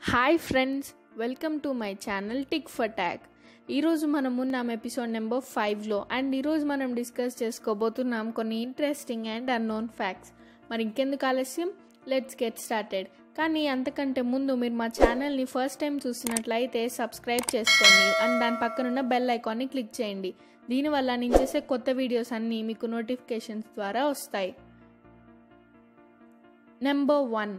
hi friends welcome to my channel tick for tag ఈరోజు మనం ఉన్నాం ఎపిసోడ్ నెంబర్ ఫైవ్లో అండ్ ఈరోజు మనం డిస్కస్ చేసుకోబోతున్నాం కొన్ని ఇంట్రెస్టింగ్ అండ్ అన్నోన్ ఫ్యాక్ట్స్ మరి ఇంకెందుకు ఆలస్యం లెట్స్ గెట్ స్టార్టెడ్ కానీ అంతకంటే ముందు మీరు మా ఛానల్ని ఫస్ట్ టైం చూసినట్లయితే సబ్స్క్రైబ్ చేసుకోండి అండ్ దాని పక్కనున్న బెల్ ఐకాన్ని క్లిక్ చేయండి దీనివల్ల నేను చేసే కొత్త వీడియోస్ అన్నీ మీకు నోటిఫికేషన్స్ ద్వారా వస్తాయి నెంబర్ వన్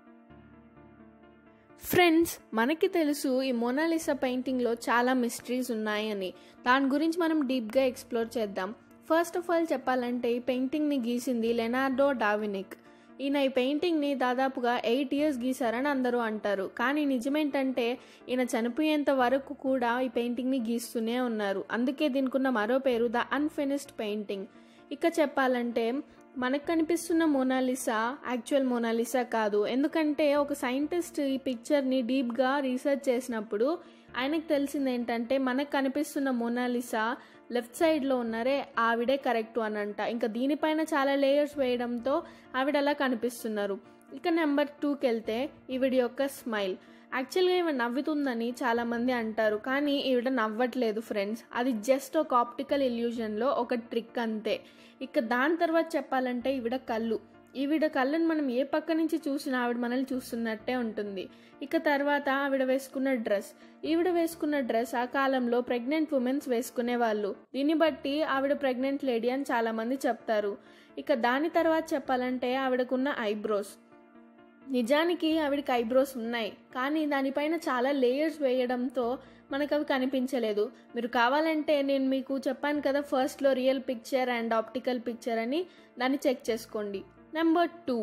ఫ్రెండ్స్ మనకి తెలుసు ఈ మోనాలిసా పెయింటింగ్లో చాలా మిస్టరీస్ ఉన్నాయని దాని గురించి మనం డీప్గా ఎక్స్ప్లోర్ చేద్దాం ఫస్ట్ ఆఫ్ ఆల్ చెప్పాలంటే ఈ పెయింటింగ్ని గీసింది లెనార్డో డావినిక్ ఈయన ఈ పెయింటింగ్ని దాదాపుగా ఎయిట్ ఇయర్స్ గీశారని అందరూ అంటారు కానీ నిజమేంటంటే ఈయన చనిపోయేంత వరకు కూడా ఈ పెయింటింగ్ని గీస్తూనే ఉన్నారు అందుకే దీనికి ఉన్న మరో పేరు ద అన్ఫినిష్డ్ పెయింటింగ్ ఇక చెప్పాలంటే మనకు కనిపిస్తున్న మోనాలిసా యాక్చువల్ మోనాలిసా కాదు ఎందుకంటే ఒక సైంటిస్ట్ ఈ పిక్చర్ని డీప్గా రీసెర్చ్ చేసినప్పుడు ఆయనకు తెలిసింది ఏంటంటే మనకు కనిపిస్తున్న మోనాలిసా లెఫ్ట్ సైడ్లో ఉన్నారే ఆవిడే కరెక్ట్ అని అంట ఇంకా దీనిపైన చాలా లేయర్స్ వేయడంతో ఆవిడ అలా కనిపిస్తున్నారు ఇక నెంబర్ టూకి వెళ్తే ఈవిడ యొక్క స్మైల్ యాక్చువల్గా ఈవిడ నవ్వుతుందని చాలామంది అంటారు కానీ ఈవిడ నవ్వట్లేదు ఫ్రెండ్స్ అది జస్ట్ ఒక ఆప్టికల్ ఇల్యూజన్లో ఒక ట్రిక్ అంతే ఇక దాని తర్వాత చెప్పాలంటే ఈవిడ కళ్ళు ఈవిడ కళ్ళని మనం ఏ పక్క నుంచి చూసినా ఆవిడ మనల్ని చూస్తున్నట్టే ఉంటుంది ఇక తర్వాత ఆవిడ వేసుకున్న డ్రెస్ ఈవిడ వేసుకున్న డ్రెస్ ఆ కాలంలో ప్రెగ్నెంట్ ఉమెన్స్ వేసుకునేవాళ్ళు దీన్ని బట్టి ఆవిడ ప్రెగ్నెంట్ లేడీ అని చాలామంది చెప్తారు ఇక దాని తర్వాత చెప్పాలంటే ఆవిడకున్న ఐబ్రోస్ నిజానికి ఆవిడకి ఐబ్రోస్ ఉన్నాయి కానీ దానిపైన చాలా లేయర్స్ వేయడంతో మనకు అవి కనిపించలేదు మీరు కావాలంటే నేను మీకు చెప్పాను కదా ఫస్ట్లో real picture and optical picture అని దాన్ని చెక్ చేసుకోండి నెంబర్ టూ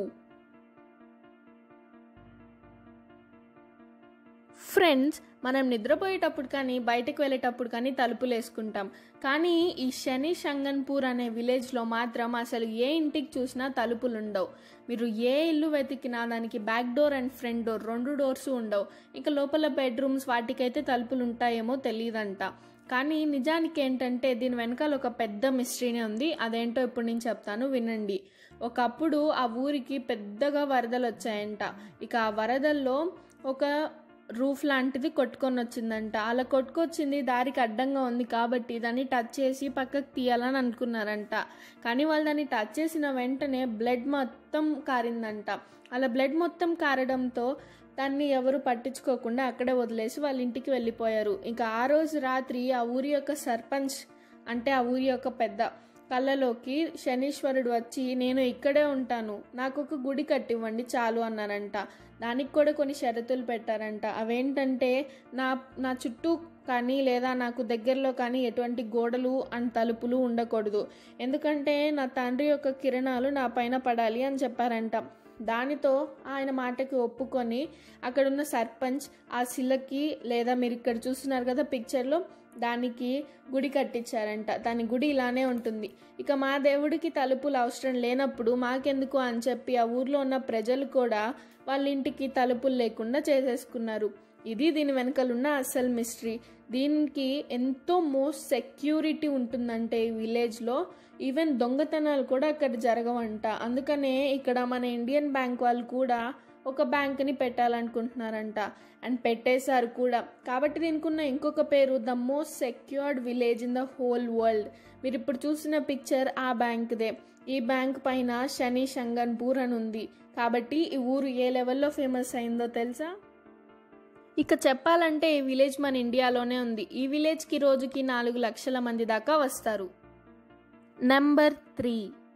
ఫ్రెండ్స్ మనం నిద్రపోయేటప్పుడు కానీ బయటకు వెళ్ళేటప్పుడు కానీ తలుపులు వేసుకుంటాం కానీ ఈ శని షంగన్పూర్ అనే విలేజ్లో మాత్రం అసలు ఏ ఇంటికి చూసినా తలుపులు ఉండవు మీరు ఏ ఇల్లు వెతికినా దానికి back door and front door రెండు డోర్స్ ఉండవు ఇంకా లోపల బెడ్రూమ్స్ వాటికైతే తలుపులు ఉంటాయేమో తెలియదంట కానీ నిజానికి ఏంటంటే దీని వెనకాల ఒక పెద్ద మిస్టరీనే ఉంది అదేంటో ఇప్పుడు నేను చెప్తాను వినండి ఒకప్పుడు ఆ ఊరికి పెద్దగా వరదలు వచ్చాయంట ఇక ఆ వరదల్లో ఒక రూఫ్ లాంటిది కొట్టుకొని వచ్చిందంట అలా కొట్టుకొచ్చింది దారికి అడ్డంగా ఉంది కాబట్టి దాన్ని టచ్ చేసి పక్కకు తీయాలని అనుకున్నారంట కానీ వాళ్ళు దాన్ని టచ్ చేసిన వెంటనే బ్లడ్ మొత్తం కారిందంట అలా బ్లడ్ మొత్తం కారడంతో దాన్ని ఎవరు పట్టించుకోకుండా అక్కడే వదిలేసి వాళ్ళ ఇంటికి వెళ్ళిపోయారు ఇంకా ఆ రోజు రాత్రి ఆ ఊరి యొక్క సర్పంచ్ అంటే ఆ ఊరి యొక్క పెద్ద కళ్ళలోకి శనీశ్వరుడు వచ్చి నేను ఇక్కడే ఉంటాను నాకు ఒక గుడి కట్టివ్వండి చాలు అన్నారంట దానికి కూడా కొన్ని షరతులు పెట్టారంట అవేంటంటే నా నా చుట్టూ కానీ లేదా నాకు దగ్గరలో కానీ ఎటువంటి గోడలు అండ్ తలుపులు ఉండకూడదు ఎందుకంటే నా తండ్రి యొక్క కిరణాలు నా పైన పడాలి అని చెప్పారంట దానితో ఆయన మాటకి ఒప్పుకొని అక్కడున్న సర్పంచ్ ఆ శిలకి లేదా మీరు ఇక్కడ చూస్తున్నారు కదా పిక్చర్లో దానికి గుడి కట్టించారంట దాని గుడి ఇలానే ఉంటుంది ఇక మా దేవుడికి తలుపులు అవసరం లేనప్పుడు మాకెందుకు అని చెప్పి ఆ ఊర్లో ఉన్న ప్రజలు కూడా వాళ్ళ ఇంటికి తలుపులు లేకుండా చేసేసుకున్నారు ఇది దీని వెనకలున్న అసలు మిస్టరీ దీనికి ఎంతో మోస్ట్ సెక్యూరిటీ ఉంటుందంటే ఈ విలేజ్లో ఈవెన్ దొంగతనాలు కూడా అక్కడ జరగవంట అందుకనే ఇక్కడ మన ఇండియన్ బ్యాంక్ వాళ్ళు కూడా ఒక బ్యాంక్ని పెట్టాలనుకుంటున్నారంట అండ్ పెట్టేశారు కూడా కాబట్టి దీనికి ఉన్న ఇంకొక పేరు the most secured village in the whole world మీరు ఇప్పుడు చూసిన పిక్చర్ ఆ బ్యాంక్దే ఈ బ్యాంక్ పైన శని షంగన్పూర్ అని ఉంది కాబట్టి ఈ ఊరు ఏ లెవెల్లో ఫేమస్ అయిందో తెలుసా ఇక చెప్పాలంటే ఈ విలేజ్ మన ఇండియాలోనే ఉంది ఈ విలేజ్కి రోజుకి నాలుగు లక్షల మంది దాకా వస్తారు నెంబర్ త్రీ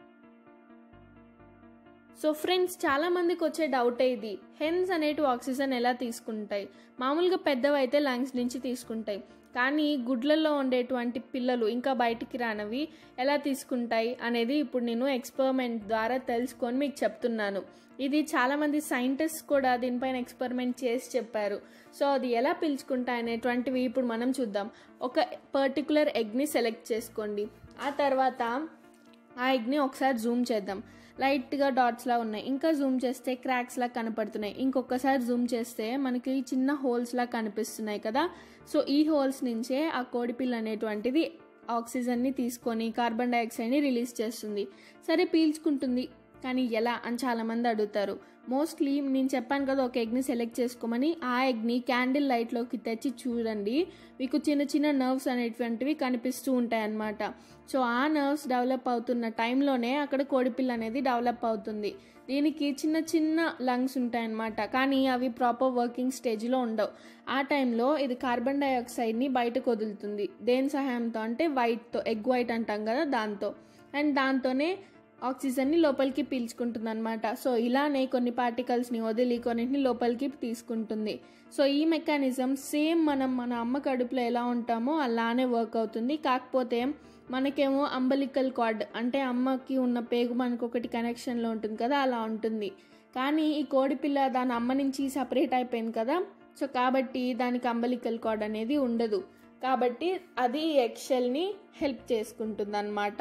సో ఫ్రెండ్స్ చాలా మందికి వచ్చే డౌటే ఇది హెన్స్ అనేటివి ఆక్సిజన్ ఎలా తీసుకుంటాయి మామూలుగా పెద్దవి అయితే లంగ్స్ నుంచి తీసుకుంటాయి కానీ గుడ్లలో ఉండేటువంటి పిల్లలు ఇంకా బయటికి రానవి ఎలా తీసుకుంటాయి అనేది ఇప్పుడు నేను ఎక్స్పెరిమెంట్ ద్వారా తెలుసుకొని మీకు చెప్తున్నాను ఇది చాలామంది సైంటిస్ట్ కూడా దీనిపైన ఎక్స్పెరిమెంట్ చేసి చెప్పారు సో అది ఎలా పీల్చుకుంటాయి అనేటువంటివి ఇప్పుడు మనం చూద్దాం ఒక పర్టికులర్ ఎగ్ని సెలెక్ట్ చేసుకోండి ఆ తర్వాత ఆ ఎగ్ని ఒకసారి జూమ్ చేద్దాం లైట్గా డాట్స్లా ఉన్నాయి ఇంకా జూమ్ చేస్తే క్రాక్స్లా కనపడుతున్నాయి ఇంకొకసారి జూమ్ చేస్తే మనకి చిన్న హోల్స్లా కనిపిస్తున్నాయి కదా సో ఈ హోల్స్ నుంచే ఆ కోడిపిల్ల అనేటువంటిది ఆక్సిజన్ని తీసుకొని కార్బన్ డైఆక్సైడ్ని రిలీజ్ చేస్తుంది సరే పీల్చుకుంటుంది కానీ ఎలా అని చాలామంది అడుగుతారు మోస్ట్లీ నేను చెప్పాను కదా ఒక ఎగ్ని సెలెక్ట్ చేసుకోమని ఆ ఎగ్ని క్యాండిల్ లైట్లోకి తెచ్చి చూడండి మీకు చిన్న చిన్న నర్వ్స్ అనేటువంటివి కనిపిస్తూ ఉంటాయి అన్నమాట సో ఆ నర్వ్స్ డెవలప్ అవుతున్న టైంలోనే అక్కడ కోడిపిల్ల అనేది డెవలప్ అవుతుంది దీనికి చిన్న చిన్న లంగ్స్ ఉంటాయన్నమాట కానీ అవి ప్రాపర్ వర్కింగ్ స్టేజ్లో ఉండవు ఆ టైంలో ఇది కార్బన్ డైఆక్సైడ్ని బయటకు వదులుతుంది దేని సహాయంతో అంటే వైట్తో ఎగ్ వైట్ అంటాం కదా దాంతో అండ్ దాంతోనే ఆక్సిజన్ని లోపలికి పీల్చుకుంటుంది అనమాట సో ఇలానే కొన్ని పార్టికల్స్ని వదిలి కొన్నింటిని లోపలికి తీసుకుంటుంది సో ఈ మెకానిజం సేమ్ మనం మన అమ్మ కడుపులో ఎలా ఉంటామో అలానే వర్క్ అవుతుంది కాకపోతే మనకేమో అంబలికల్ కార్డ్ అంటే అమ్మకి ఉన్న పేగు మనకు ఒకటి కనెక్షన్లో ఉంటుంది కదా అలా ఉంటుంది కానీ ఈ కోడిపిల్ల దాని అమ్మ నుంచి సపరేట్ అయిపోయింది కదా సో కాబట్టి దానికి అంబలికల్ కార్డ్ అనేది ఉండదు కాబట్టి అది ఈ ఎక్షెల్ని హెల్ప్ చేసుకుంటుంది అనమాట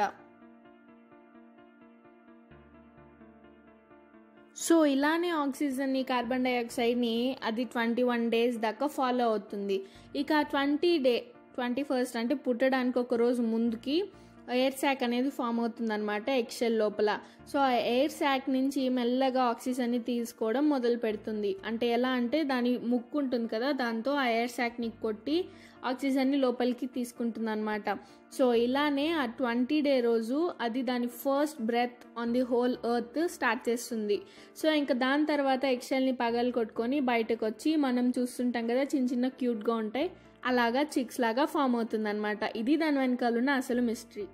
సో ఇలానే ఆక్సిజన్ని కార్బన్ డైఆక్సైడ్ని అది ట్వంటీ వన్ డేస్ దాకా ఫాలో అవుతుంది ఇక ట్వంటీ డే ట్వంటీ ఫస్ట్ అంటే పుట్టడానికి ఒక రోజు ముందుకి ఎయిర్ శాక్ అనేది ఫామ్ అవుతుంది అనమాట ఎక్సెల్ లోపల సో ఆ ఎయిర్ శాక్ నుంచి మెల్లగా ఆక్సిజన్ని తీసుకోవడం మొదలు పెడుతుంది అంటే ఎలా అంటే దాని ముక్కు ఉంటుంది కదా దాంతో ఆ ఎయిర్ శాక్ని కొట్టి ఆక్సిజన్ని లోపలికి తీసుకుంటుంది అనమాట సో ఇలానే ఆ ట్వంటీ డే రోజు అది దాని first breath on the whole earth start చేస్తుంది సో ఇంకా దాని తర్వాత ఎక్సెల్ని పగలు కొట్టుకొని బయటకు వచ్చి మనం చూస్తుంటాం కదా చిన్న చిన్న క్యూట్గా ఉంటాయి అలాగా చిక్స్ లాగా ఫామ్ అవుతుంది అనమాట ఇది దాని వెనకాల ఉన్న అసలు మిస్టరీ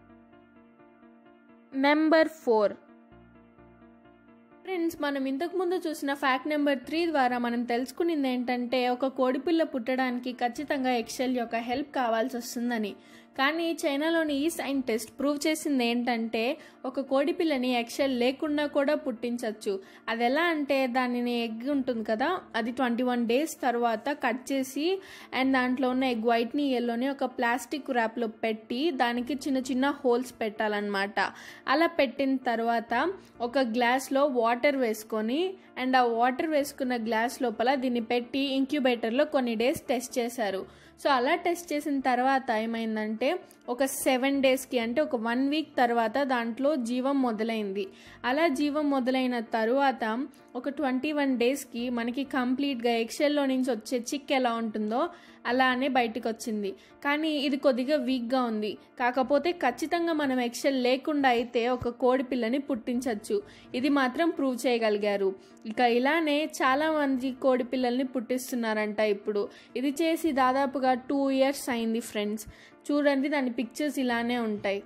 నెంబర్ ఫోర్ ఫ్రెండ్స్ మనం ఇంతకుముందు చూసిన ఫ్యాక్ట్ నెంబర్ త్రీ ద్వారా మనం తెలుసుకునింది ఏంటంటే ఒక కోడిపిల్ల పుట్టడానికి ఖచ్చితంగా ఎక్సెల్ యొక్క హెల్ప్ కావాల్సి వస్తుందని కానీ చైనాలోని ఈ సైంటిస్ట్ ప్రూవ్ చేసింది ఏంటంటే ఒక కోడిపిల్లని ఎక్సెల్ లేకుండా కూడా పుట్టించవచ్చు అది ఎలా అంటే దానిని ఎగ్ ఉంటుంది కదా అది ట్వంటీ వన్ డేస్ తర్వాత కట్ చేసి అండ్ దాంట్లో ఉన్న ఎగ్ వైట్ని ఎల్లోని ఒక ప్లాస్టిక్ ర్యాప్లో పెట్టి దానికి చిన్న చిన్న హోల్స్ పెట్టాలన్నమాట అలా పెట్టిన తర్వాత ఒక గ్లాస్లో వాటర్ వేసుకొని అండ్ ఆ వాటర్ వేసుకున్న గ్లాస్ లోపల దీన్ని పెట్టి ఇంక్యుబేటర్లో కొన్ని డేస్ టెస్ట్ చేశారు సో అలా టెస్ట్ చేసిన తర్వాత ఏమైందంటే ఒక సెవెన్ డేస్కి అంటే ఒక వన్ వీక్ తర్వాత దాంట్లో జీవం మొదలైంది అలా జీవం మొదలైన తరువాత ఒక ట్వంటీ వన్ డేస్కి మనకి కంప్లీట్గా ఎక్సెల్లో నుంచి వచ్చే చిక్ ఎలా ఉంటుందో అలానే బయటకు వచ్చింది కానీ ఇది కొద్దిగా వీక్గా ఉంది కాకపోతే ఖచ్చితంగా మనం ఎక్సెల్ లేకుండా అయితే ఒక కోడి పిల్లని పుట్టించవచ్చు ఇది మాత్రం ప్రూవ్ చేయగలిగారు ఇక ఇలానే చాలామంది కోడి పిల్లల్ని పుట్టిస్తున్నారంట ఇప్పుడు ఇది చేసి దాదాపుగా టూ ఇయర్స్ అయింది ఫ్రెండ్స్ చూడండి దాని పిక్చర్స్ ఇలానే ఉంటాయి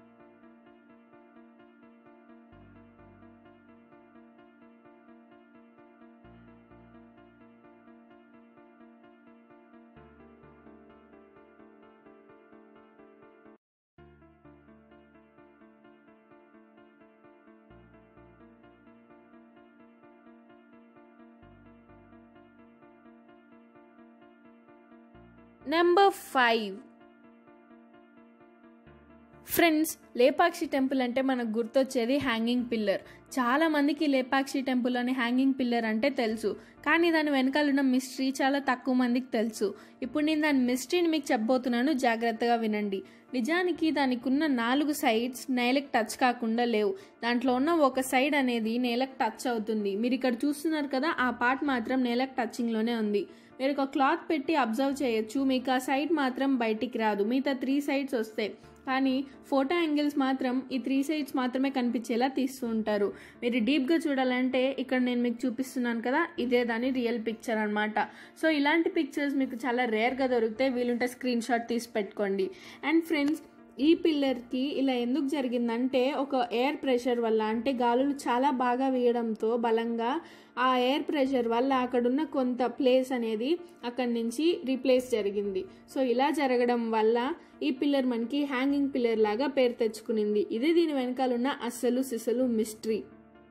number five friends Lepakshi temple అంటే మనకు గుర్తొచ్చేది హ్యాంగింగ్ పిల్లర్ చాలా మందికి లేపాక్షి టెంపుల్ అని హ్యాంగింగ్ పిల్లర్ అంటే తెలుసు కానీ దాని వెనకాల ఉన్న మిస్టరీ చాలా తక్కువ మందికి తెలుసు ఇప్పుడు నేను దాని మిస్టరీని మీకు చెప్పబోతున్నాను జాగ్రత్తగా వినండి నిజానికి దానికి ఉన్న నాలుగు సైడ్స్ నేలకు టచ్ కాకుండా లేవు దాంట్లో ఉన్న ఒక సైడ్ అనేది నేలకు టచ్ అవుతుంది మీరు ఇక్కడ చూస్తున్నారు కదా ఆ పార్ట్ మాత్రం నేలకు టచింగ్లోనే ఉంది మీరు ఒక క్లాత్ పెట్టి అబ్జర్వ్ చేయొచ్చు మీకు ఆ సైడ్ మాత్రం బయటికి రాదు మిగతా త్రీ సైడ్స్ వస్తాయి కానీ ఫోటో యాంగిల్స్ మాత్రం ఈ త్రీ సైడ్స్ మాత్రమే కనిపించేలా తీస్తూ ఉంటారు మీరు డీప్గా చూడాలంటే ఇక్కడ నేను మీకు చూపిస్తున్నాను కదా ఇదే దాని రియల్ పిక్చర్ అనమాట సో ఇలాంటి పిక్చర్స్ మీకు చాలా రేర్గా దొరికితే వీలుంటే స్క్రీన్ షాట్ తీసి పెట్టుకోండి అండ్ ఫ్రెండ్స్ ఈ పిల్లర్కి ఇలా ఎందుకు జరిగిందంటే ఒక ఎయిర్ ప్రెషర్ వల్ల అంటే గాలులు చాలా బాగా వేయడంతో బలంగా ఆ ఎయిర్ ప్రెషర్ వల్ల అక్కడున్న కొంత ప్లేస్ అనేది అక్కడి నుంచి రీప్లేస్ జరిగింది సో ఇలా జరగడం వల్ల ఈ పిల్లర్ మనకి హ్యాంగింగ్ పిల్లర్ లాగా పేరు తెచ్చుకునింది ఇదే దీని వెనకాల ఉన్న అస్సలు సిసలు మిస్టరీ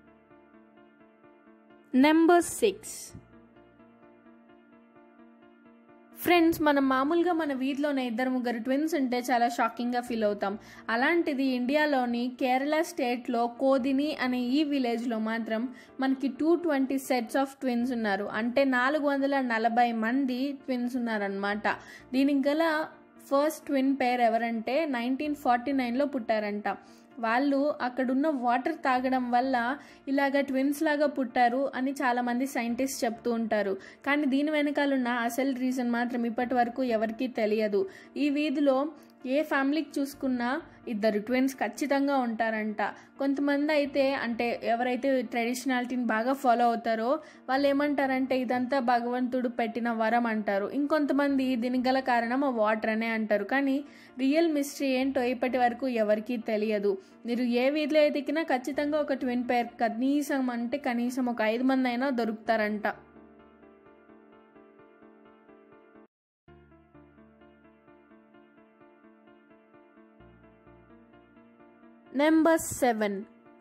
నెంబర్ సిక్స్ ఫ్రెండ్స్ మనం మామూలుగా మన వీధిలోనే ఇద్దరు ముగ్గురు ట్విన్స్ ఉంటే చాలా షాకింగ్గా ఫీల్ అవుతాం అలాంటిది ఇండియాలోని కేరళ స్టేట్లో కోదిని అనే ఈ విలేజ్లో మాత్రం మనకి two twenty sets of twins ఉన్నారు అంటే నాలుగు వందల నలభై మంది ట్విన్స్ ఉన్నారనమాట దీనికి గల ఫస్ట్ ట్విన్ పేర్ ఎవరంటే నైన్టీన్ ఫార్టీ నైన్లో పుట్టారంట వాళ్ళు అక్కడున్న వాటర్ తాగడం వల్ల ఇలాగ ట్విన్స్ లాగా పుట్టారు అని చాలామంది సైంటిస్ట్ చెప్తూ ఉంటారు కానీ దీని వెనకాలన్న అసలు రీజన్ మాత్రం ఇప్పటి వరకు ఎవరికీ తెలియదు ఈ వీధిలో ఏ ఫ్యామిలీకి చూసుకున్నా ఇద్దరు ట్విన్స్ ఖచ్చితంగా ఉంటారంట కొంతమంది అయితే అంటే ఎవరైతే ట్రెడిషనాలిటీని బాగా ఫాలో అవుతారో వాళ్ళు ఏమంటారంటే ఇదంతా భగవంతుడు పెట్టిన వరం అంటారు ఇంకొంతమంది దీనికి గల కారణం ఆ వాటర్ అనే అంటారు కానీ రియల్ మిస్టరీ ఏంటో ఇప్పటి వరకు ఎవరికీ తెలియదు మీరు ఏ వీధిలో ఎదికినా ఖచ్చితంగా ఒక ట్విన్ పేర్ కనీసం అంటే కనీసం ఒక ఐదు మంది అయినా దొరుకుతారంట నెంబర్ సెవెన్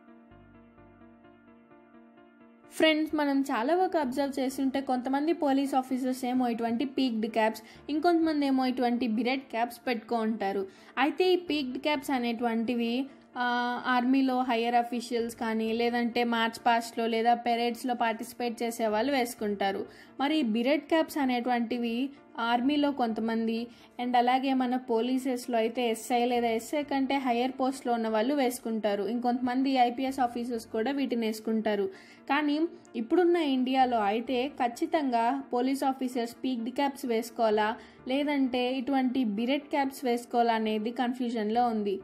ఫ్రెండ్స్ మనం చాలా వరకు అబ్జర్వ్ చేస్తుంటే కొంతమంది పోలీస్ ఆఫీసర్స్ ఏమో ఇటువంటి పీక్డ్ క్యాప్స్ ఇంకొంతమంది ఏమో ఇటువంటి బిరెడ్ క్యాప్స్ పెట్టుకో ఉంటారు అయితే ఈ పీక్డ్ క్యాప్స్ అనేటువంటివి ఆర్మీలో హయ్యర్ అఫీషియల్స్ కానీ లేదంటే మార్చ్ పాస్ట్లో లేదా పెరేడ్స్లో పార్టిసిపేట్ చేసే వాళ్ళు వేసుకుంటారు మరి బిరెడ్ క్యాప్స్ అనేటువంటివి ఆర్మీలో కొంతమంది అండ్ అలాగే మన పోలీసెస్లో అయితే ఎస్ఐ లేదా ఎస్ఐ కంటే హయ్యర్ పోస్ట్లో ఉన్న వాళ్ళు వేసుకుంటారు ఇంకొంతమంది ఐపీఎస్ ఆఫీసర్స్ కూడా వీటిని వేసుకుంటారు కానీ ఇప్పుడున్న ఇండియాలో అయితే ఖచ్చితంగా పోలీస్ ఆఫీసర్స్ పీక్డ్ క్యాప్స్ వేసుకోవాలా లేదంటే ఇటువంటి బిరెడ్ క్యాప్స్ వేసుకోవాలా అనేది కన్ఫ్యూజన్లో ఉంది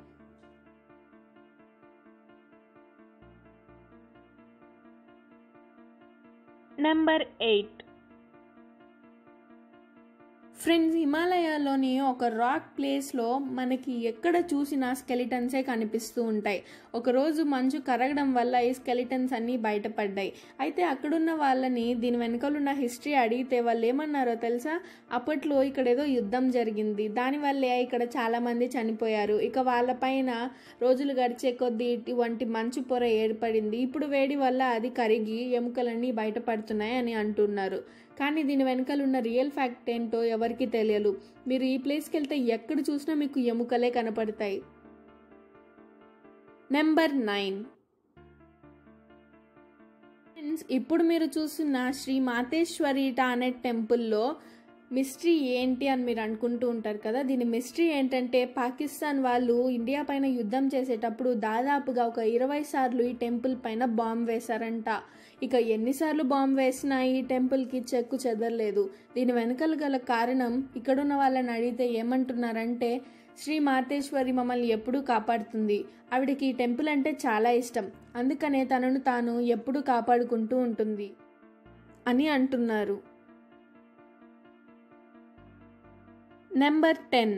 నెంబర్ ఎయిట్ ఫ్రెండ్స్ హిమాలయాలోని ఒక రాక్ ప్లేస్లో మనకి ఎక్కడ చూసినా స్కెలిటన్సే కనిపిస్తూ ఉంటాయి ఒకరోజు మంచు కరగడం వల్ల ఈ స్కెలిటన్స్ అన్నీ బయటపడ్డాయి అయితే అక్కడున్న వాళ్ళని దీని వెనకాల ఉన్న హిస్టరీ అడిగితే వాళ్ళు ఏమన్నారో తెలుసా అప్పట్లో ఇక్కడ ఏదో యుద్ధం జరిగింది దానివల్లే ఇక్కడ చాలామంది చనిపోయారు ఇక వాళ్ళపైన రోజులు గడిచే కొద్దీ ఇటువంటి మంచు పొర ఏర్పడింది ఇప్పుడు వేడి వల్ల అది కరిగి ఎముకలన్నీ బయటపడుతున్నాయి అని అంటున్నారు కానీ దీని వెనకాల ఉన్న రియల్ ఫ్యాక్ట్ ఏంటో ఎవరికి తెలియదు మీరు ఈ ప్లేస్కి వెళ్తే ఎక్కడ చూసినా మీకు ఎముకలే కనపడతాయి నెంబర్ నైన్ ఫ్రెండ్స్ ఇప్పుడు మీరు చూస్తున్న శ్రీ మాతేశ్వరి టానెట్ టెంపుల్లో మిస్టరీ ఏంటి అని మీరు అనుకుంటూ ఉంటారు కదా దీని మిస్టరీ ఏంటంటే పాకిస్తాన్ వాళ్ళు ఇండియా పైన యుద్ధం చేసేటప్పుడు దాదాపుగా ఒక ఇరవై సార్లు ఈ టెంపుల్ పైన బాంబ్ వేశారంట ఇక ఎన్నిసార్లు బాంబ్ వేసినా ఈ టెంపుల్కి చెక్కు చెదరలేదు దీని వెనకాల గల కారణం ఇక్కడున్న వాళ్ళని అడిగితే ఏమంటున్నారంటే శ్రీ మాతేశ్వరి మమ్మల్ని ఎప్పుడూ కాపాడుతుంది ఆవిడకి ఈ టెంపుల్ అంటే చాలా ఇష్టం అందుకనే తనను తాను ఎప్పుడూ కాపాడుకుంటూ ఉంటుంది అని అంటున్నారు నెంబర్ టెన్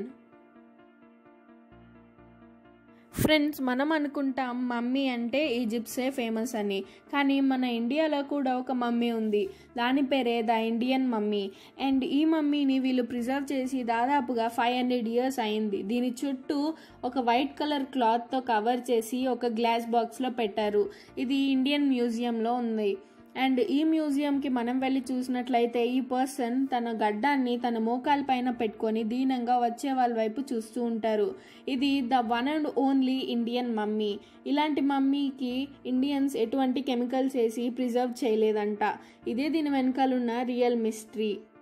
ఫ్రెండ్స్ మనం అనుకుంటాం మమ్మీ అంటే ఈజిప్ట్సే ఫేమస్ అని కానీ మన ఇండియాలో కూడా ఒక మమ్మీ ఉంది దాని పేరే ద ఇండియన్ మమ్మీ అండ్ ఈ మమ్మీని వీళ్ళు ప్రిజర్వ్ చేసి దాదాపుగా ఫైవ్ హండ్రెడ్ ఇయర్స్ అయింది దీని చుట్టూ ఒక వైట్ కలర్ క్లాత్తో కవర్ చేసి ఒక గ్లాస్ బాక్స్లో పెట్టారు ఇది ఇండియన్ మ్యూజియంలో ఉంది అండ్ ఈ మ్యూజియంకి మనం వెళ్ళి చూసినట్లయితే ఈ పర్సన్ తన గడ్డాన్ని తన మోకాల పైన పెట్టుకొని దీనంగా వచ్చే వాళ్ళ వైపు చూస్తూ ఉంటారు ఇది the one and only Indian mummy ఇలాంటి మమ్మీకి ఇండియన్స్ ఎటువంటి కెమికల్స్ వేసి ప్రిజర్వ్ చేయలేదంట ఇదే దీని వెనకాలన్న రియల్ మిస్టరీ